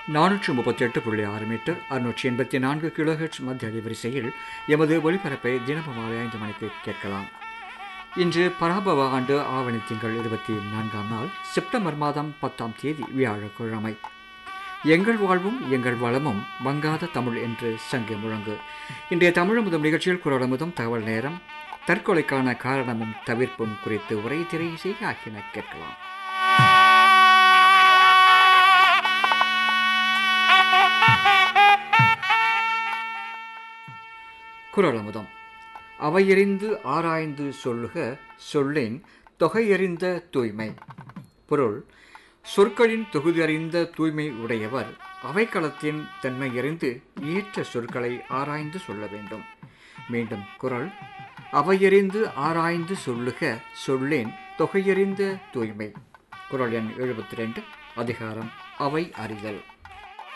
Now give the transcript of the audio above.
நானூற்று முப்பத்தி எட்டு புள்ளி ஆறு மீட்டர் அறுநூற்றி எண்பத்தி நான்கு கிலோஹெட்ஸ் மத்திய அலைவரிசையில் எமது ஒலிபரப்பை தினமும் மாலை ஐந்து மணிக்கு கேட்கலாம் இன்று பராபவ ஆண்டு ஆவணி திங்கள் இருபத்தி நான்காம் நாள் செப்டம்பர் மாதம் பத்தாம் தேதி வியாழக்கிழமை எங்கள் வாழ்வும் எங்கள் வளமும் வங்காத தமிழ் என்று சங்கு முழங்கு இன்றைய தமிழ் முதம் நிகழ்ச்சியில் குரல் முதம் தகவல் நேரம் தற்கொலைக்கான காரணமும் தவிர்ப்பும் குறித்து உரை திரை செய்ய ஆகியன கேட்கலாம் குரல் அமுதம் அவையறிந்து ஆராய்ந்து சொல்லுக சொல்லின் தொகையறிந்த தூய்மை பொருள் சொற்களின் தொகுதியறிந்த தூய்மை உடையவர் அவைக்களத்தின் தன்மை அறிந்து ஏற்ற சொற்களை ஆராய்ந்து சொல்ல வேண்டும் மீண்டும் குரல் அவையறிந்து ஆராய்ந்து சொல்லுக சொல்லேன் தொகையறிந்த தூய்மை குரல் எண் எழுபத்தி ரெண்டு அதிகாரம் அவை அறிதல்